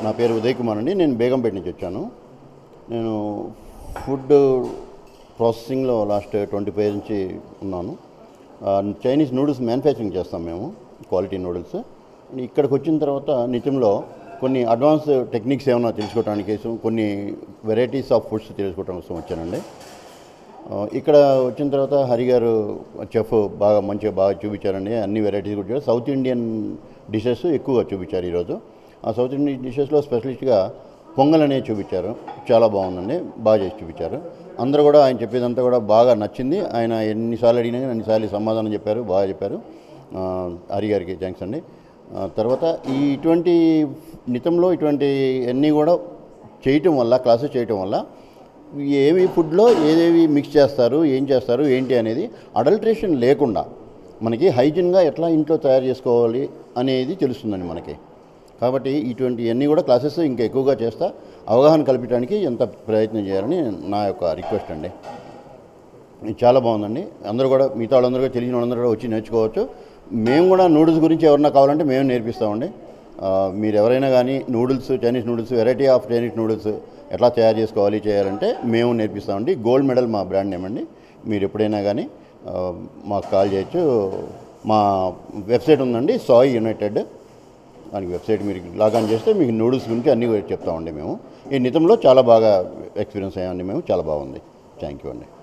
నా పేరు ఉదయ్ కుమార్ అండి నేను బేగంపేట నుంచి వచ్చాను నేను ఫుడ్ ప్రాసెసింగ్లో లాస్ట్ ట్వంటీ ఫైవ్ నుంచి ఉన్నాను ఆ, చైనీస్ నూడిల్స్ మ్యానుఫ్యాక్చరింగ్ చేస్తాం మేము క్వాలిటీ నూడిల్స్ ఇక్కడికి వచ్చిన తర్వాత నిత్యంలో కొన్ని అడ్వాన్స్ టెక్నిక్స్ ఏమైనా తెలుసుకోవడానికి కోసం కొన్ని వెరైటీస్ ఆఫ్ ఫుడ్స్ తెలుసుకోవడం కోసం వచ్చానండి ఆ, ఇక్కడ వచ్చిన తర్వాత హరి గారు చెఫ్ బాగా మంచిగా బాగా చూపించారండి అన్ని వెరైటీస్ కూడా చూపించారు. సౌత్ ఇండియన్ డిషెస్ ఎక్కువగా చూపించారు ఈరోజు ఆ సౌత్ ఇండియన్ డిషెస్లో స్పెషలిస్ట్గా పొంగల్ అనేది చూపించారు చాలా బాగుందండి బాగా చేసి చూపించారు అందరూ కూడా ఆయన చెప్పేదంతా కూడా బాగా నచ్చింది ఆయన ఎన్నిసార్లు అడిగినా కానీ అన్నిసార్లు సమాధానం చెప్పారు బాగా చెప్పారు ఆ, హరి గారికి థ్యాంక్స్ అండి ఆ, తర్వాత ఈ ఇటువంటి నితంలో ఇటువంటి అన్నీ కూడా చేయటం వల్ల క్లాసెస్ చేయటం వల్ల ఏవి ఫుడ్లో ఏదేవి మిక్స్ చేస్తారు ఏం చేస్తారు ఏంటి అనేది అడల్ట్రేషన్ లేకుండా మనకి హైజీన్గా ఎట్లా ఇంట్లో తయారు చేసుకోవాలి అనేది తెలుస్తుందండి మనకి కాబట్టి ఇటువంటి అన్నీ కూడా క్లాసెస్ ఇంకా ఎక్కువగా చేస్తా అవగాహన కల్పించడానికి ఎంత ప్రయత్నం చేయాలని నా యొక్క రిక్వెస్ట్ అండి ఇది చాలా బాగుందండి అందరూ కూడా మిగతా వాళ్ళందరూ కూడా తెలిసిన వాళ్ళందరూ కూడా వచ్చి నేర్చుకోవచ్చు మేము కూడా నూడిల్స్ గురించి ఎవరన్నా కావాలంటే మేము నేర్పిస్తామండి ఆ, మీరు ఎవరైనా కానీ noodles Chinese noodles variety of Chinese noodles ఎట్లా తయారు చేసుకోవాలి చేయాలంటే మేము నేర్పిస్తామండి గోల్డ్ మెడల్ మా బ్రాండ్ నేమ్ అండి మీరు ఎప్పుడైనా కానీ ఆ, మాకు కాల్ చేయొచ్చు మా వెబ్సైట్ ఉందండి సాయి యునైటెడ్ దానికి వెబ్సైట్ మీరు లాగాన్ చేస్తే మీకు నూడిల్స్ గురించి అన్నీ కూడా చెప్తామండి మేము ఈ నితంలో చాలా బాగా ఎక్స్పీరియన్స్ అయ్యామండి మేము చాలా బాగుంది థ్యాంక్ యూ అండి